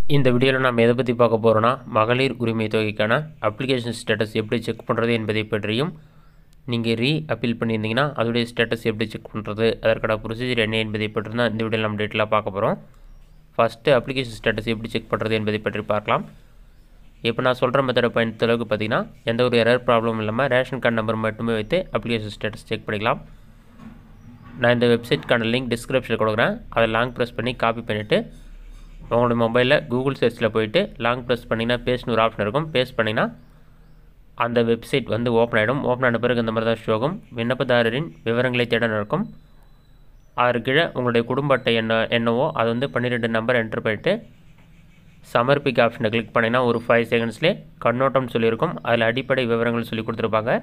இந்த வீடியோவில் நாம் எதை பற்றி பார்க்க போகிறோன்னா மகளிர் உரிமை தொகைக்கான அப்ளிகேஷன் ஸ்டேட்டஸ் எப்படி செக் பண்ணுறது என்பதை பற்றியும் நீங்கள் ரீ அப்பீல் பண்ணியிருந்தீங்கன்னா அதோடைய ஸ்டேட்டஸ் எப்படி செக் பண்ணுறது அதற்கான ப்ரொசீஜர் என்ன என்பதை பற்றி தான் இந்த வீடியோவில் நம்ம டீட்டெயிலாக பார்க்க போகிறோம் ஃபஸ்ட்டு அப்ளிகேஷன் ஸ்டேட்டஸ் எப்படி செக் பண்ணுறது என்பதை பற்றி பார்க்கலாம் இப்போ நான் சொல்கிற மெத்தடை பயன்படுத்த அளவுக்கு பார்த்தீங்கன்னா எந்த ஒரு எரர் ப்ராப்ளம் இல்லாமல் ரேஷன் கார்டு நம்பர் மட்டுமே வைத்து அப்ளிகேஷன் ஸ்டேட்டஸ் செக் பண்ணிக்கலாம் நான் இந்த வெப்சைட்க்கான லிங்க் டிஸ்கிரிப்ஷனில் கொடுக்குறேன் அதை லாங் ப்ரெஸ் பண்ணி காப்பி பண்ணிவிட்டு உங்களோட மொபைலில் கூகுள் சர்ச்சில் போயிட்டு லாங் ப்ரெஸ் பண்ணிங்கன்னா பேஸ்ட்னு ஒரு ஆப்ஷன் இருக்கும் பேஸ்ட் பண்ணிங்கன்னா அந்த வெப்சைட் வந்து ஓப்பன் ஆகிடும் ஓப்பன் ஆன பிறகு இந்த மாதிரி தான் ஷோ ஆகும் விண்ணப்பதாரரின் விவரங்களை தேட நடக்கும் அதற்கு கீழே உங்களுடைய குடும்ப அட்டை என்ன என்னவோ அது வந்து பன்னிரெண்டு நம்பர் என்டர் பண்ணிவிட்டு சமர்ப்பிக்க ஆப்ஷனை கிளிக் பண்ணிங்கன்னா ஒரு ஃபைவ் செகண்ட்ஸ்லேயே கண்ணோட்டம் சொல்லியிருக்கும் அதில் அடிப்படை விவரங்கள் சொல்லி கொடுத்துருப்பாங்க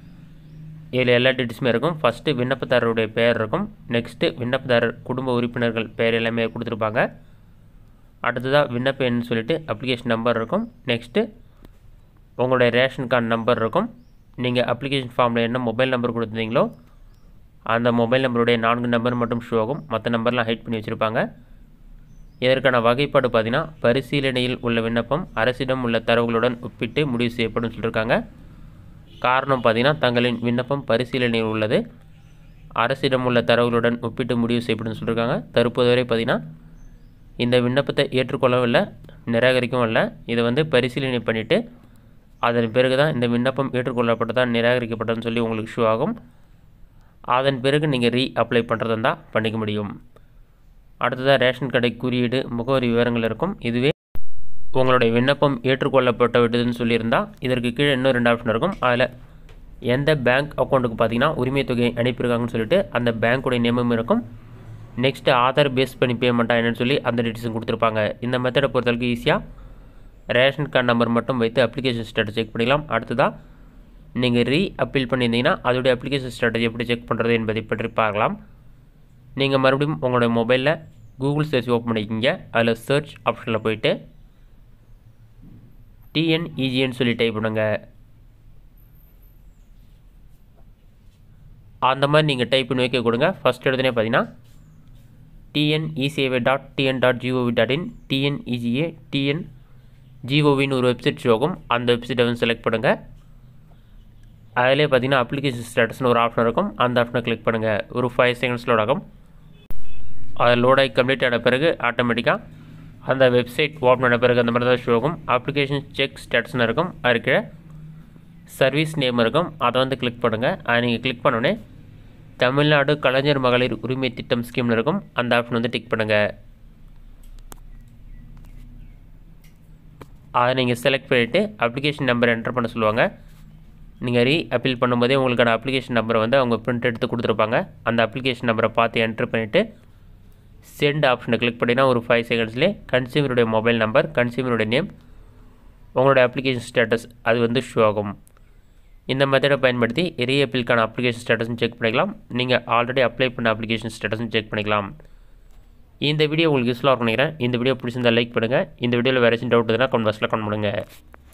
இதில் எல்லா டீட்டெயில்ஸுமே இருக்கும் ஃபஸ்ட்டு விண்ணப்பதாரருடைய பெயர் இருக்கும் நெக்ஸ்ட்டு விண்ணப்பதாரர் குடும்ப உறுப்பினர்கள் பெயர் எல்லாமே கொடுத்துருப்பாங்க அடுத்ததாக விண்ணப்ப எண் சொல்லிவிட்டு அப்ளிகேஷன் நம்பர் இருக்கும் நெக்ஸ்ட்டு உங்களுடைய ரேஷன் கார்டு நம்பர் இருக்கும் நீங்கள் அப்ளிகேஷன் ஃபார்மில் என்ன மொபைல் நம்பர் கொடுத்துருந்தீங்களோ அந்த மொபைல் நம்பருடைய நான்கு நம்பர் மட்டும் ஷோ ஆகும் மற்ற நம்பர்லாம் ஹைட் பண்ணி வச்சுருப்பாங்க இதற்கான வகைப்பாடு பார்த்தீங்கன்னா பரிசீலனையில் உள்ள விண்ணப்பம் அரசிடம் உள்ள தரவுகளுடன் ஒப்பிட்டு முடிவு செய்யப்படும் சொல்லியிருக்காங்க காரணம் பார்த்தீங்கன்னா தங்களின் விண்ணப்பம் பரிசீலனையில் உள்ளது அரசிடம் உள்ள தரவுகளுடன் ஒப்பிட்டு முடிவு செய்யப்படும் சொல்லியிருக்காங்க தற்போது வரை பார்த்தீங்கன்னா இந்த விண்ணப்பத்தை ஏற்றுக்கொள்ளவும் இல்லை நிராகரிக்கவும் இல்லை இதை வந்து பரிசீலனை பண்ணிவிட்டு அதன் பிறகு தான் இந்த விண்ணப்பம் ஏற்றுக்கொள்ளப்பட்டதா நிராகரிக்கப்பட்டதுன்னு சொல்லி உங்களுக்கு ஷோ ஆகும் அதன் பிறகு நீங்கள் ரீ அப்ளை பண்ணுறதா இருந்தால் பண்ணிக்க முடியும் அடுத்ததாக ரேஷன் கடை குறியீடு முகவரி விவரங்கள் இருக்கும் இதுவே உங்களுடைய விண்ணப்பம் ஏற்றுக்கொள்ளப்பட்டு விட்டதுன்னு சொல்லியிருந்தால் இதற்கு கீழே இன்னும் ரெண்டு ஆப்ஷன் இருக்கும் அதில் எந்த பேங்க் அக்கௌண்ட்டுக்கு பார்த்தீங்கன்னா உரிமை தொகை அனுப்பியிருக்காங்கன்னு சொல்லிட்டு அந்த பேங்க்குடைய நேமும் இருக்கும் நெக்ஸ்ட்டு ஆதார் பேஸ் பண்ணி பேமெண்ட்டாக என்னென்னு சொல்லி அந்த டீட்டெயில்ஸும் கொடுத்துருப்பாங்க இந்த மெத்தடை பொறுத்தளவுக்கு ஈஸியாக ரேஷன் கார்டு நம்பர் மட்டும் வைத்து அப்ளிகேஷன் ஸ்டேட்டஸ் செக் பண்ணிக்கலாம் அடுத்ததாக நீங்கள் ரீ அப்பீல் பண்ணியிருந்தீங்கன்னா அதோடைய அப்ளிகேஷன் ஸ்டேட்டஸ் எப்படி செக் பண்ணுறது என்பதை பற்றி பார்க்கலாம் நீங்கள் மறுபடியும் உங்களுடைய மொபைலில் கூகுள் சர்ச் ஓப்பன் பண்ணிக்கிங்க அதில் சர்ச் ஆப்ஷனில் போயிட்டு டிஎன்இஜின்னு சொல்லி டைப் பண்ணுங்க அந்த மாதிரி நீங்கள் டைப் பண்ணி வைக்க கொடுங்க ஃபஸ்ட் எடுத்துனே பார்த்தீங்கன்னா டிஎன்இசிஏவை dot TN dot GOV dot in TNEGA TN ஜிஓவின்னு ஒரு வெப்சைட் ஷோ ஆகும் அந்த வெப்சைட்டை வந்து செலக்ட் பண்ணுங்கள் அதிலே பார்த்தீங்கன்னா அப்ளிகேஷன் ஸ்டேட்டஸ்னு ஒரு ஆப்ஷன் இருக்கும் அந்த ஆப்ஷனை கிளிக் பண்ணுங்கள் ஒரு ஃபைவ் செகண்ட்ஸ் லோட் ஆகும் அது லோட் ஆகி கம்ப்ளீட் ஆன பிறகு ஆட்டோமேட்டிக்காக அந்த வெப்சைட் ஓப்பன் ஆன பிறகு அந்த மாதிரி தான் ஷோ ஆகும் அப்ளிகேஷன் செக் ஸ்டேட்டஸ்னு இருக்கும் அதுக்கு சர்வீஸ் நேம் இருக்கும் அதை வந்து கிளிக் பண்ணுங்கள் அதை நீங்கள் கிளிக் பண்ணோடனே தமிழ்நாடு கலைஞர் மகளிர் உரிமை திட்டம் ஸ்கீம்னு இருக்கும் அந்த ஆப்ஷன் வந்து டிக் பண்ணுங்கள் அதை நீங்கள் செலக்ட் பண்ணிவிட்டு அப்ளிகேஷன் நம்பர் என்டர் பண்ண சொல்லுவாங்க நீங்கள் ரீ அப்பீல் பண்ணும்போதே உங்களுக்கான அப்ளிகேஷன் நம்பரை வந்து அவங்க பிரிண்ட் எடுத்து கொடுத்துருப்பாங்க அந்த அப்ளிகேஷன் நம்பரை பார்த்து என்ட்ரு பண்ணிவிட்டு சென்ட் ஆப்ஷனை கிளிக் பண்ணினா ஒரு ஃபைவ் செகண்ட்ஸ்லேயே கன்சியூமருடைய மொபைல் நம்பர் கன்சியூமருடைய நேம் உங்களுடைய அப்ளிகேஷன் ஸ்டேட்டஸ் அது வந்து ஷோ ஆகும் இந்த மெத்தடை பயன்படுத்தி ரீ அப்பீலுக்கான அப்ளிகேஷன் ஸ்டேட்டஸும் செக் பண்ணிக்கலாம் நீங்கள் ஆல்ரெடி அப்ளை பண்ண அப்ளிகேஷன் ஸ்டேட்டஸும் செக் பண்ணிக்கலாம் இந்த வீடியோ உங்களுக்கு யூஸ்ஃபுல்லாக நினைக்கிறேன் இந்த வீடியோ பிடிச்சிருந்தால் லைக் பண்ணுங்கள் இந்த வீடியோவில் வேறு ஏதாச்சும் டவுட் இருந்தால் கமெண்ட் பாக்ஸில் கமெண்ட் பண்ணுங்கள்